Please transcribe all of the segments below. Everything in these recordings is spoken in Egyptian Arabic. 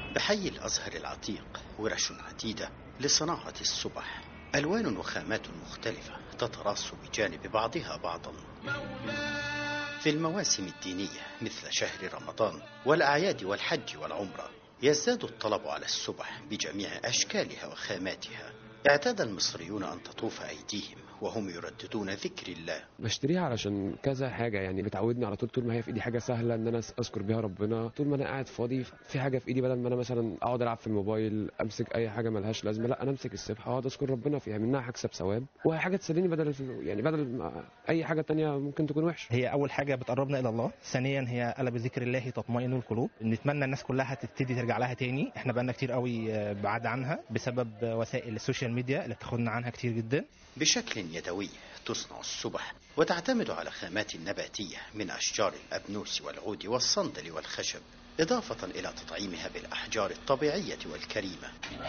بحي الأزهر العتيق ورش عديدة لصناعة السبح ألوان وخامات مختلفة تتراص بجانب بعضها بعضا في المواسم الدينية مثل شهر رمضان والأعياد والحج والعمرة يزداد الطلب على السبح بجميع أشكالها وخاماتها اعتاد المصريون أن تطوف أيديهم وهم يرددون ذكر الله بشتريها علشان كذا حاجه يعني بتعودني على طول طول ما هي في ايدي حاجه سهله ان انا اذكر بيها ربنا طول ما انا قاعد فاضي في حاجه في ايدي بدل ما انا مثلا اقعد العب في الموبايل امسك اي حاجه ملهاش لازمه لا انا امسك السبحه واقعد اذكر ربنا فيها منها هكسب ثواب وحاجه تسليني بدل الفلو يعني بدل ما اي حاجه تانية ممكن تكون وحشه هي اول حاجه بتقربنا الى الله ثانيا هي الا بذكر الله تطمئن القلوب نتمنى الناس كلها تبتدي ترجع لها تاني احنا بقالنا كتير قوي آه، بعاد عنها بسبب آه، وسائل السوشيال ميديا اللي بتاخدنا عنها كتير جدا بشكل يدوي تصنع السبح وتعتمد على خامات نباتية من أشجار الأبنوس والعود والصندل والخشب إضافة إلى تطعيمها بالأحجار الطبيعية والكريمة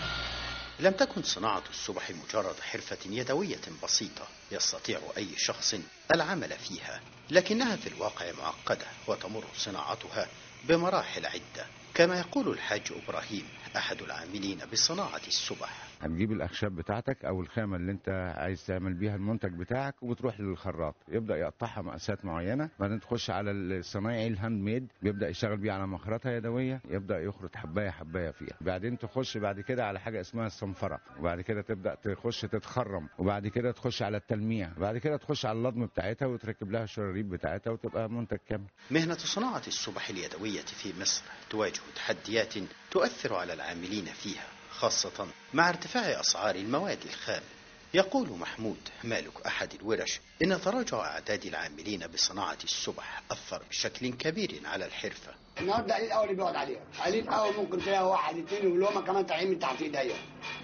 لم تكن صناعة السبح مجرد حرفة يدوية بسيطة يستطيع أي شخص العمل فيها لكنها في الواقع معقدة وتمر صناعتها بمراحل عدة كما يقول الحاج إبراهيم أحد العاملين بصناعة السبح هتجيب الاخشاب بتاعتك او الخامه اللي انت عايز تعمل بيها المنتج بتاعك وبتروح للخراط يبدا يقطعها مقاسات معينه بعدين تخش على الصنايعي الهاند ميد بيبدا يشتغل بيها على مخرطه يدويه يبدا يخرط حبايه حبايه فيها بعدين تخش بعد كده على حاجه اسمها الصنفره وبعد كده تبدا تخش تتخرم وبعد كده تخش على التلميع بعد كده تخش على اللضم بتاعتها وتركب لها الشراريب بتاعتها وتبقى منتج كامل مهنة صناعة السبح اليدوية في مصر تواجه تحديات تؤثر على العاملين فيها خاصة مع ارتفاع أسعار المواد الخام يقول محمود مالك أحد الورش إن تراجع أعداد العاملين بصناعة السبح أثر بشكل كبير على الحرفة النهارده قليل قوي اللي بيقعد عليها قليل قوي ممكن تلاقي واحد اتنين واللومه كمان طالعين من تحت ايديا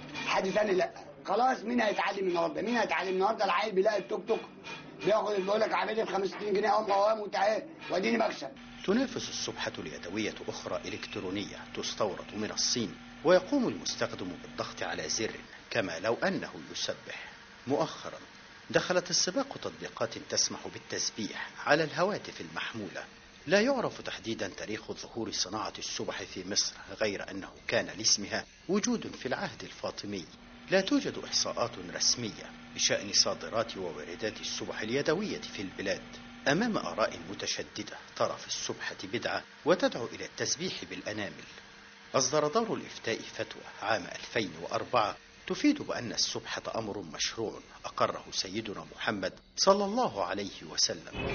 حد تاني لا خلاص مين هيتعلم النهارده مين هيتعلم النهارده العيل بيلاقي التوك توك بياخد بيقول لك عامل ب 65 جنيه اهو قوام وتعال واديني مكسب تنافس السبحة اليدوية أخرى إلكترونية تستورد من الصين ويقوم المستخدم بالضغط على زر كما لو أنه يسبح مؤخرا دخلت السباق تطبيقات تسمح بالتسبيح على الهواتف المحمولة لا يعرف تحديدا تاريخ ظهور صناعة السبح في مصر غير أنه كان لاسمها وجود في العهد الفاطمي لا توجد إحصاءات رسمية بشأن صادرات وواردات السبح اليدوية في البلاد أمام آراء متشددة ترى في السبحة بدعة وتدعو إلى التسبيح بالأنامل أصدر دور الإفتاء فتوى عام 2004 تفيد بأن السبحة أمر مشروع أقره سيدنا محمد صلى الله عليه وسلم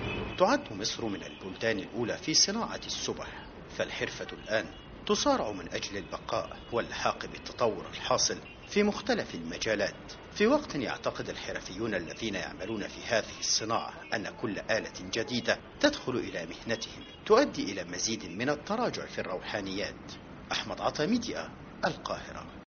تعد مصر من البلدان الأولى في صناعة السبح فالحرفة الآن تصارع من أجل البقاء واللحاق بالتطور الحاصل في مختلف المجالات في وقت يعتقد الحرفيون الذين يعملون في هذه الصناعة أن كل آلة جديدة تدخل إلى مهنتهم تؤدي إلى مزيد من التراجع في الروحانيات أحمد عطا ميديا القاهرة